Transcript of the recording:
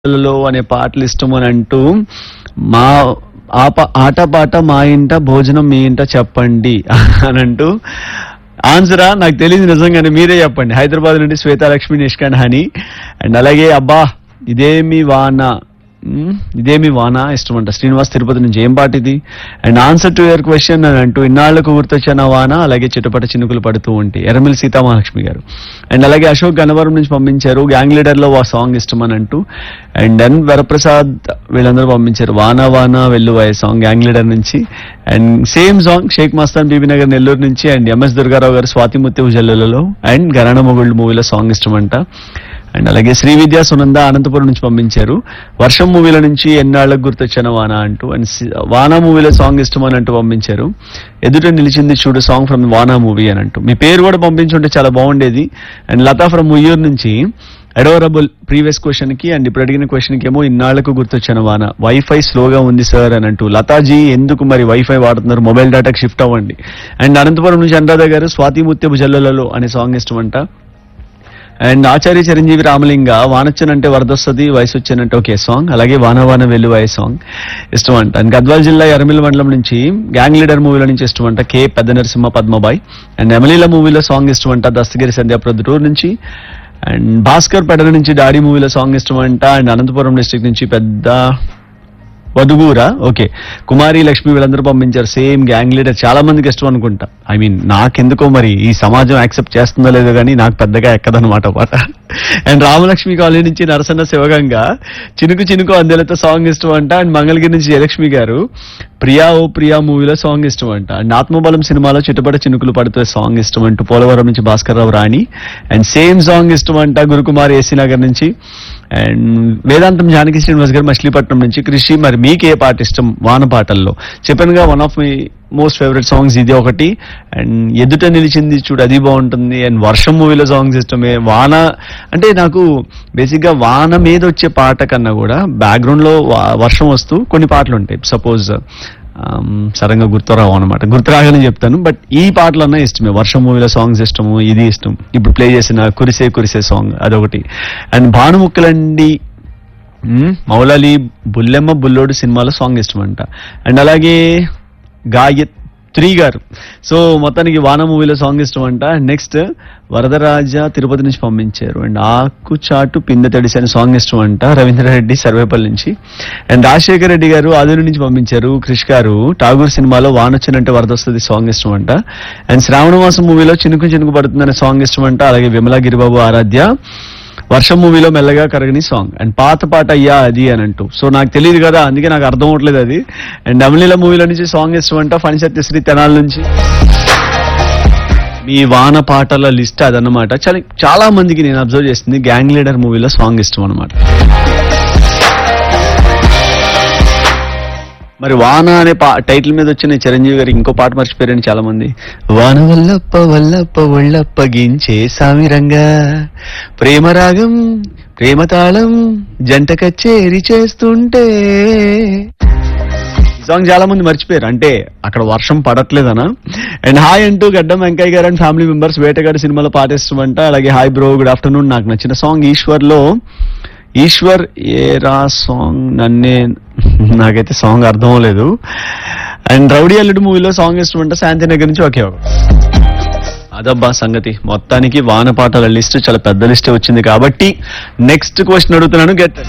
లో అనే పాటలు ఇష్టం అని అంటూ మా ఆ పా- ఆట పాట మా ఇంట భోజనం మీ ఇంట చెప్పండి అని అంటూ ఆన్సరా నాకు తెలియదు నిజంగానే మీరే చెప్పండి హైదరాబాద్ నుండి శ్వేతాలక్ష్మి నిష్కాన్ హని అండ్ అలాగే అబ్బా ఇదేమి వాన మ్, ఇదేమి వాన ఇష్టం అంట శ్రీనివాస్ తిరుపతి నుంచి ఏం పాట ఇది and answer to your question అని అంటూ ఇన్నాళ్లకు గుర్తొచ్చిన వాన అలాగే చిటపట చినుకులు పడుతూ ఉంటాయి ఎర్రమిల్ సీతామహాలక్ష్మి గారు అండ్ అలాగే అశోక్ గన్నవరం నుంచి పంపించారు గ్యాంగ్ లీడర్ లో ఆ సాంగ్ ఇష్టం అని అంటూ అండ్ ఎన్ వరప్రసాద్ వీళ్ళందరూ పంపించారు వాన వాన వెల్లువాయ సాంగ్ గ్యాంగ్ లీడర్ నుంచి and same song Sheikh Mastan Bibi Nagar Nellore నుంచి అండ్ ఎంఎస్ దుర్గారావు గారు స్వాతి ముత్యపు జల్లులలో అండ్ గరణ మొగుళ్ళు మూవీలో సాంగ్ ఇష్టం అంట అండ్ అలాగే శ్రీ విద్యా సునంద అనంతపురం నుంచి పంపించారు వర్షం మూవీల నుంచి ఎన్నాళ్ళకు గుర్తొచ్చిన వాన అంటూ అండ్ సి- వాన మూవీలో సాంగ్ ఇష్టం అని అంటూ పంపించారు ఎదుట నిలిచింది చూడు సాంగ్ ఫ్రమ్ వానా మూవీ అని అంటూ మీ పేరు కూడా పంపించుంటే చాలా బాగుండేది అండ్ లతా ఫ్రమ్ ముయ్యూరు నుంచి అడోరబుల్ ప్రీవియస్ క్వశ్చన్ కి అండ్ ఇప్పుడు అడిగిన క్వశ్చన్ కి ఏమో ఇన్నాళ్లకు గుర్తొచ్చిన వాన వైఫై స్లోగా ఉంది సార్ అని అంటూ లతాజీ ఎందుకు మరి వైఫై వాడుతున్నారు మొబైల్ డేటాకి షిఫ్ట్ అవ్వండి అండ్ అనంతపురం నుంచి అనురాధ గారు స్వాతి ముత్యపు జల్లులలో అనే సాంగ్ ఇష్టం అంట అండ్ ఆచార్య చిరంజీవి రామలింగ వానొచ్చనంటే వరదొస్తుంది వయసు వచ్చానంటే ఒకే సాంగ్ అలాగే వాన వాన వెల్లువాయ సాంగ్ ఇష్టం అంట అండ్ గద్వాల్ జిల్లా ఎర్మిల్ మండలం నుంచి గ్యాంగ్ లీడర్ మూవీలో నుంచి ఇష్టం అంట కే పెద్ద నరసింహ పద్మబాయ్ అండ్ ఎమలీల మూవీలో సాంగ్ ఇష్టం అంట దస్తగిరి సంధ్యా ప్రొద్దుటూరు నుంచి అండ్ భాస్కర్ పెడల నుంచి డాడీ మూవీలో సాంగ్ ఇష్టం అంట అండ్ అనంతపురం డిస్ట్రిక్ట్ నుంచి పెద్ద వదుగూరా ఓకే కుమారి లక్ష్మి వీళ్ళందరూ పంపించారు సేమ్ గ్యాంగ్ లీడర్ చాలా మందికి ఇష్టం అనుకుంటా ఐ మీన్ నాకెందుకో మరి ఈ సమాజం యాక్సెప్ట్ చేస్తుందో లేదో కానీ నాకు పెద్దగా ఎక్కదనమాట పాట అండ్ రామలక్ష్మి కాలనీ నుంచి నరసన్న శివగంగా చినుకు చినుకు అందెలతో సాంగ్ ఇష్టం అంట అండ్ మంగళగిరి నుంచి జయలక్ష్మి గారు ప్రియా ఓ ప్రియా మూవీలో సాంగ్ ఇష్టం అంట అండ్ ఆత్మబలం సినిమాలో చిటపట చినుకులు పడుతూ సాంగ్ ఇష్టం అంటూ పోలవరం నుంచి Bhaskar Rao Rani and same song ఇష్టం అంట గురుకుమార్ ఏసీ నగర్ నుంచి అండ్ వేదాంతం జానకి శ్రీనివాస్ గారు మచిలీపట్నం నుంచి కృషి మరి మీకు ఏ పాట ఇష్టం వాన పాటల్లో చెప్పానుగా one of my most favourite songs ఇది ఒకటి అండ్ ఎదుట నిలిచింది చూడు అది బాగుంటుంది అండ్ వర్షం మూవీలో సాంగ్స్ ఇష్టమే వాన అంటే నాకు బేసిక్ గా వాన మీద వచ్చే పాట కన్నా కూడా బ్యాక్గ్రౌండ్ లో వా- వర్షం వస్తూ కొన్ని పాటలు ఉంటాయి సపోజ్ సడన్గా గుర్తురావు అనమాట గుర్తురాగానే చెప్తాను బట్ ఈ పాటలన్నా ఇష్టమే వర్షం మూవీలో సాంగ్స్ ఇష్టము ఇది ఇష్టం ఇప్పుడు ప్లే చేసిన కురిసే కురిసే సాంగ్ అదొకటి అండ్ భానుముక్కలండి మ్మ్, మౌలాలి బుల్లెమ్మ బుల్లోడు సినిమాలో సాంగ్ ఇష్టం అంట అండ్ అలాగే గాయత్రి గారు సో మొత్తానికి వాన మూవీలో సాంగ్ ఇష్టం అంట నెక్స్ట్ వరదరాజ తిరుపతి నుంచి పంపించారు అండ్ ఆకు చాటు పిందె తడిసి అనే సాంగ్ ఇష్టం అంట రవీంద్రారెడ్డి సర్వేపల్లి నుంచి అండ్ రాజశేఖర్ రెడ్డి గారు ఆదూరు నుంచి పంపించారు క్రిష్ గారు ఠాగూర్ సినిమాలో వానొచ్చినంటే వరద వస్తుంది సాంగ్ ఇష్టం అంట అండ్ శ్రావణ మాసం మూవీలో చినుకు చినుకు పడుతుందనే సాంగ్ ఇష్టం అంట అలాగే విమలా గిరిబాబు ఆరాధ్య వర్షం మూవీలో మెల్లగా కరగని సాంగ్ అండ్ పాత పాట అయ్యా అది అని అంటూ సో నాకు తెలియదు కదా అందుకే నాకు అర్థం అవట్లేదు అది అండ్ అమలీల మూవీలో నుంచి సాంగ్ ఇష్టం అంట ఫణి సత్యశ్రీ తెనాల నుంచి మీ వాన పాటల లిస్ట్ అదన్నమాట చాలా చాలా మందికి నేను అబ్జర్వ్ చేసింది గ్యాంగ్ లీడర్ మూవీలో సాంగ్ ఇష్టం అనమాట మరి వాన అనే పా టైటిల్ మీద వచ్చిన చిరంజీవి గారికి ఇంకో పాట మర్చిపోయారని చాలా మంది వాన వల్లప్ప వల్లప్ప ఒళ్ళప్ప గించే సామిరంగా ప్రేమ రాగం ప్రేమ తాళం జంట కచేరి చేస్తుంటే ఈ సాంగ్ చాలా మంది మర్చిపోయారు అంటే అక్కడ వర్షం పడట్లేదనా అండ్ హాయ్ అంటూ గడ్డం వెంకయ్య గారు అండ్ ఫ్యామిలీ మెంబర్స్ వేటగాడి సినిమాలో పాటిస్తామంట అలాగే హాయ్ బ్రో గుడ్ ఆఫ్టర్నూన్ నాకు నచ్చిన సాంగ్ ఈశ్వర్ లో ఈశ్వర్ ఏరా సాంగ్ నన్నే నాకైతే సాంగ్ అర్థం లేదు అండ్ రౌడీ అల్లుడు మూవీలో సాంగ్ ఇష్టమంటే శాంతినగర్ నుంచి ఒకే ఒక అదబ్బా సంగతి మొత్తానికి వాన పాటల లిస్ట్ చాలా పెద్ద లిస్ట్ వచ్చింది కాబట్టి నెక్స్ట్ క్వశ్చన్ అడుగుతున్నాను గెట్